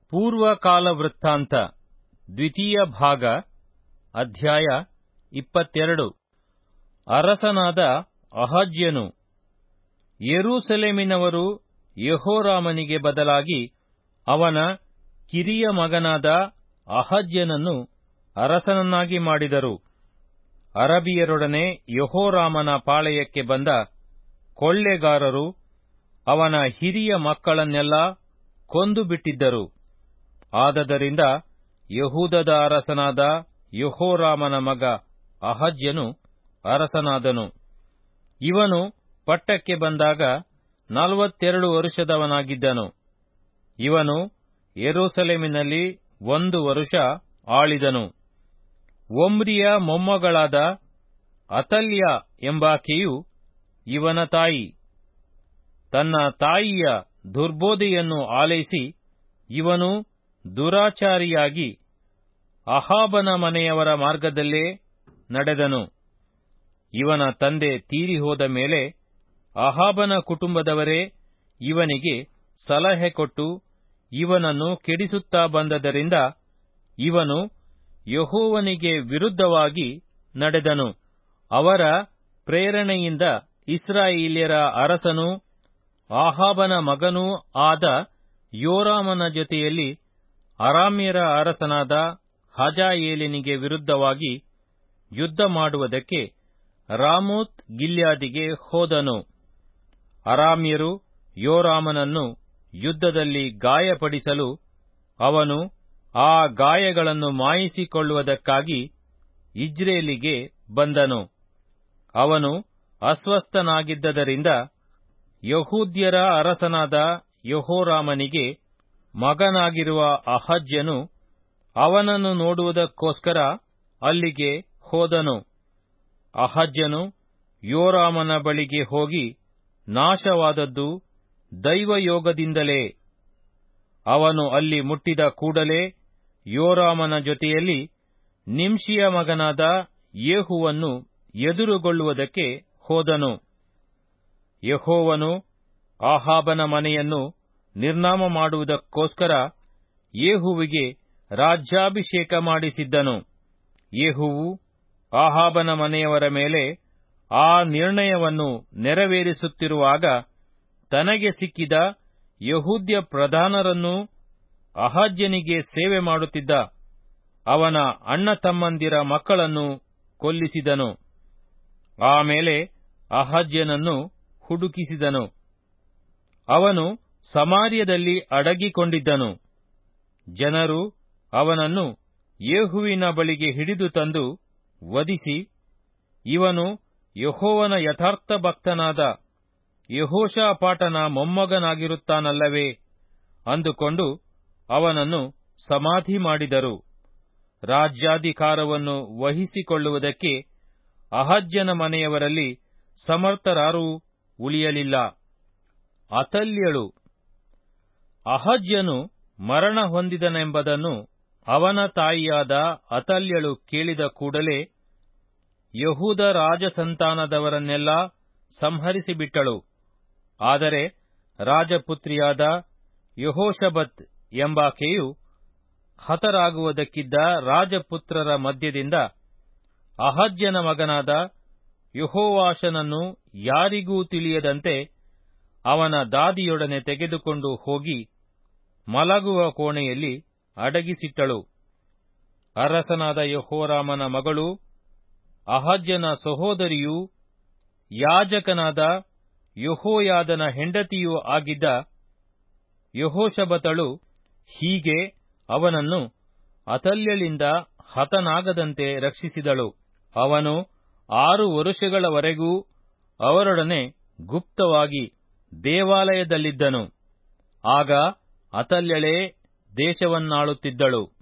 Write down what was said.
ಪೂರ್ವಕಾಲ ವೃತ್ತಾಂತ ದ್ವಿತೀಯ ಭಾಗ ಅಧ್ಯಾಯ ಇಪ್ಪತ್ತೆರಡು ಅರಸನಾದ ಅಹಜ್ಯನು ಯೆರೂಸಲೇಮಿನವರು ಯೆಹೋರಾಮನಿಗೆ ಬದಲಾಗಿ ಅವನ ಕಿರಿಯ ಮಗನಾದ ಅಹಜ್ಯನನ್ನು ಅರಸನನ್ನಾಗಿ ಮಾಡಿದರು ಅರಬಿಯರೊಡನೆ ಯೆಹೋರಾಮನ ಪಾಳೆಯಕ್ಕೆ ಬಂದ ಕೊಳ್ಳೆಗಾರರು ಅವನ ಹಿರಿಯ ಮಕ್ಕಳನ್ನೆಲ್ಲಾ ಕೊಂದು ಬಿಟ್ಟಿದ್ದರು ಆದದರಿಂದ ಯಹೂದದ ಅರಸನಾದ ಯೆಹೋರಾಮನ ಮಗ ಅಹಜ್ಯನು ಅರಸನಾದನು ಇವನು ಪಟ್ಟಕ್ಕೆ ಬಂದಾಗ ನಲವತ್ತೆರಡು ವರುಷದವನಾಗಿದ್ದನು ಇವನು ಯೆರೂಸಲೇಮಿನಲ್ಲಿ ಒಂದು ವರುಷ ಆಳಿದನು ಒಮ್ರಿಯ ಮೊಮ್ಮಗಳಾದ ಅತಲ್ಯ ಎಂಬಾಕೆಯು ಇವನ ತಾಯಿ ತನ್ನ ತಾಯಿಯ ದುರ್ಬೋಧೆಯನ್ನು ಆಲೈಸಿ ಇವನು ದುರಾಚಾರಿಯಾಗಿ ಅಹಾಬನ ಮನೆಯವರ ಮಾರ್ಗದಲ್ಲೇ ನಡೆದನು ಇವನ ತಂದೆ ತೀರಿಹೋದ ಮೇಲೆ ಅಹಾಬನ ಕುಟುಂಬದವರೇ ಇವನಿಗೆ ಸಲಹೆ ಕೊಟ್ಟು ಇವನನ್ನು ಕೆಡಿಸುತ್ತಾ ಬಂದದರಿಂದ ಇವನು ಯೆಹೋವನಿಗೆ ವಿರುದ್ಧವಾಗಿ ನಡೆದನು ಅವರ ಪ್ರೇರಣೆಯಿಂದ ಇಸ್ರಾಯೇಲ್ಯರ ಅರಸನೂ ಆಹಾಬನ ಮಗನೂ ಆದ ಯೋರಾಮನ ಜೊತೆಯಲ್ಲಿ ಅರಾಮ್ಯರ ಅರಸನಾದ ಹಜಾಯೇಲನಿಗೆ ವಿರುದ್ಧವಾಗಿ ಯುದ್ಧ ಮಾಡುವುದಕ್ಕೆ ರಾಮೋತ್ ಗಿಲ್ಯಾದಿಗೆ ಹೋದನು ಅರಾಮ್ಯರು ಯೋರಾಮನನ್ನು ಯುದ್ಧದಲ್ಲಿ ಗಾಯಪಡಿಸಲು ಅವನು ಆ ಗಾಯಗಳನ್ನು ಮಾಯಿಸಿಕೊಳ್ಳುವುದಕ್ಕಾಗಿ ಇಜ್ರೇಲಿಗೆ ಬಂದನು ಅವನು ಅಸ್ವಸ್ಥನಾಗಿದ್ದರಿಂದ ಯಹೂದ್ಯರ ಅರಸನಾದ ಯೆಹೋರಾಮನಿಗೆ ಮಗನಾಗಿರುವ ಅಹಜ್ಯನು ಅವನನ್ನು ನೋಡುವುದಕ್ಕೋಸ್ಕರ ಅಲ್ಲಿಗೆ ಹೋದನು ಅಹಜ್ಯನು ಯೋರಾಮನ ಬಳಿಗೆ ಹೋಗಿ ನಾಶವಾದದ್ದು ದೈವಯೋಗದಿಂದಲೇ ಅವನು ಅಲ್ಲಿ ಮುಟ್ಟಿದ ಕೂಡಲೇ ಯೋರಾಮನ ಜೊತೆಯಲ್ಲಿ ನಿಂಶಿಯ ಮಗನಾದ ಯೇಹುವನ್ನು ಎದುರುಗೊಳ್ಳುವುದಕ್ಕೆ ಹೋದನು ಯೆಹೋವನು ಆಹಾಬನ ಮನೆಯನ್ನು ನಿರ್ನಾಮ ಮಾಡುವುದಕ್ಕೋಸ್ಕರ ಯೇಹುವಿಗೆ ರಾಜ್ಯಾಭಿಷೇಕ ಮಾಡಿಸಿದ್ದನು ಯೇಹುವು ಆಹಾಬನ ಮನೆಯವರ ಮೇಲೆ ಆ ನಿರ್ಣಯವನ್ನು ನೆರವೇರಿಸುತ್ತಿರುವಾಗ ತನಗೆ ಸಿಕ್ಕಿದ ಯಹೂದ್ಯ ಪ್ರಧಾನರನ್ನೂ ಅಹಜ್ಯನಿಗೆ ಸೇವೆ ಮಾಡುತ್ತಿದ್ದ ಅವನ ಅಣ್ಣ ತಮ್ಮಂದಿರ ಮಕ್ಕಳನ್ನು ಕೊಲ್ಲಿಸಿದನು ಆಮೇಲೆ ಅಹಜ್ಯನನ್ನು ಹುಡುಕಿಸಿದನು ಅವನು ಸಮಾರ್ಯದಲ್ಲಿ ಅಡಗಿಕೊಂಡಿದ್ದನು ಜನರು ಅವನನ್ನು ಯೇಹುವಿನ ಬಳಿಗೆ ಹಿಡಿದು ತಂದು ವಧಿಸಿ ಇವನು ಯಹೋವನ ಯಥಾರ್ಥ ಭಕ್ತನಾದ ಯಹೋಷಾಪಾಟನ ಮೊಮ್ಮಗನಾಗಿರುತ್ತಾನಲ್ಲವೇ ಅಂದುಕೊಂಡು ಅವನನ್ನು ಸಮಾಧಿ ಮಾಡಿದರು ರಾಜ್ಯಾಧಿಕಾರವನ್ನು ವಹಿಸಿಕೊಳ್ಳುವುದಕ್ಕೆ ಅಹಜ್ಯನ ಮನೆಯವರಲ್ಲಿ ಸಮರ್ಥರಾರೂ ಉಳಿಯಲಿಲ್ಲ ಅತಲ್ಯಳು ಅಹಜ್ಯನು ಮರಣ ಹೊಂದಿದನೆಂಬುದನ್ನು ಅವನ ತಾಯಿಯಾದ ಅತಲ್ಯಳು ಕೇಳಿದ ಕೂಡಲೇ ಯಹೂದ ರಾಜಸಂತಾನದವರನ್ನೆಲ್ಲ ಸಂಹರಿಸಿಬಿಟ್ಟಳು ಆದರೆ ರಾಜಪುತ್ರಿಯಾದ ಯಹೋಷಬತ್ ಎಂಬಾಕೆಯು ಹತರಾಗುವುದಕ್ಕಿದ್ದ ರಾಜಪುತ್ರರ ಮಧ್ಯದಿಂದ ಅಹಜ್ಯನ ಮಗನಾದ ಯಹೋವಾಶನನ್ನು ಯಾರಿಗೂ ತಿಳಿಯದಂತೆ ಅವನ ದಾದಿಯೊಡನೆ ತೆಗೆದುಕೊಂಡು ಹೋಗಿ ಮಲಗುವ ಕೋಣೆಯಲ್ಲಿ ಅಡಗಿಸಿಟ್ಟಳು ಅರಸನಾದ ಯಹೋರಾಮನ ಮಗಳು ಅಹಜ್ಯನ ಸಹೋದರಿಯೂ ಯಾಜಕನಾದ ಯಹೋಯಾದನ ಹೆಂಡತಿಯೂ ಆಗಿದ್ದ ಯಹೋಷಬತಳು ಹೀಗೆ ಅವನನ್ನು ಅತಲ್ಯಳಿಂದ ಹತನಾಗದಂತೆ ರಕ್ಷಿಸಿದಳು ಅವನು ಆರು ವರುಷಗಳವರೆಗೂ ಅವರೊಡನೆ ಗುಪ್ತವಾಗಿ ದೇವಾಲಯದಲ್ಲಿದ್ದನು ಆಗ ಅತಲ್ಯಳೇ ದೇಶವನ್ನಾಳುತ್ತಿದ್ದಳು